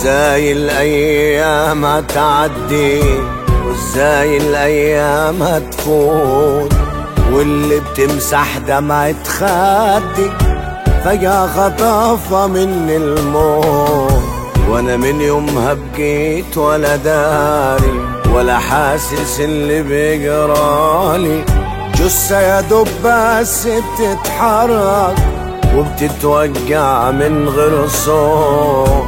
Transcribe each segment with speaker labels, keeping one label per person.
Speaker 1: وازاي الايام هتعدي وازاي الايام هتفوت واللي بتمسح دمعة خدي فجأة خطفها مني الموت وانا من يومها بكيت ولا داري ولا حاسس اللي بيجرالي جثة يا دوب بس بتتحرك وبتتوجع من غير صوت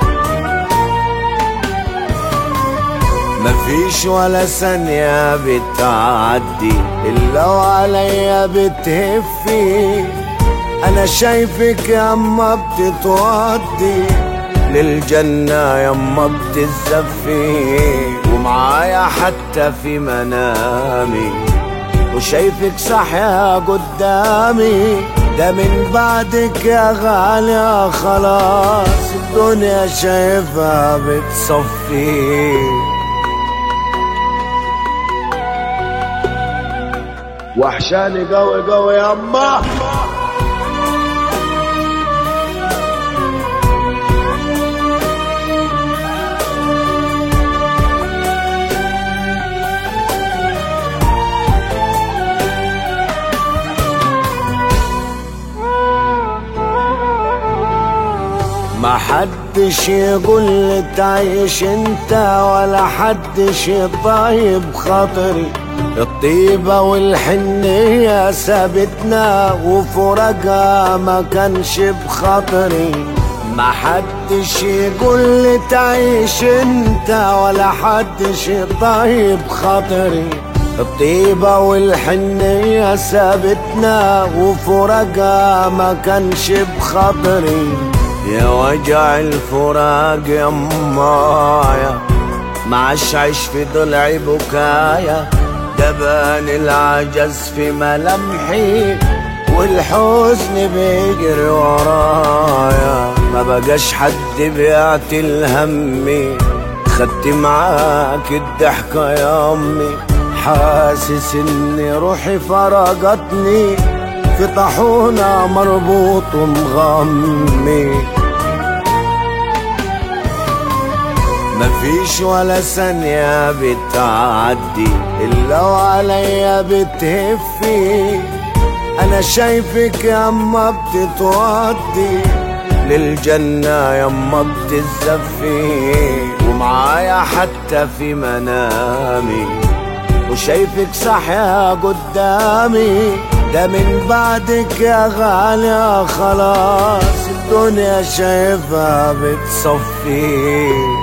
Speaker 1: مفيش ولا ثانية بتعدي إلا وعليا بتهفي أنا شايفك ياما بتتودي للجنة ياما بتزفي ومعايا حتى في منامي وشايفك صاحية قدامي ده من بعدك يا غالية خلاص الدنيا شايفها بتصفي
Speaker 2: وحشاني قوي قوي يما
Speaker 1: ما حدش يقول لي تعيش انت ولا حدش طيب خاطري الطيبة والحنية سابتنا وفرقها ما كانش بخاطري ما حدش يقول لي تعيش انت ولا حدش طيب خاطري الطيبة والحنية سابتنا وفرقها ما كانش بخاطري يا وجع الفراق يا مايا معش عيش في ضلعي بكايا دبان العجز في ملامحي والحزن بيجري ورايا ما بقاش حد بيعتل همي خدت معاك الضحكة يا امي حاسس ان روحي فرقتني في طاحونة مربوط ومغمي مفيش ولا ثانية بتعدي إلا وعليا بتهفي أنا شايفك ياما بتتودي للجنة ياما بتزفي ومعايا حتى في منامي وشايفك صاحية قدامي ده من بعدك يا غالية خلاص الدنيا شايفها بتصفي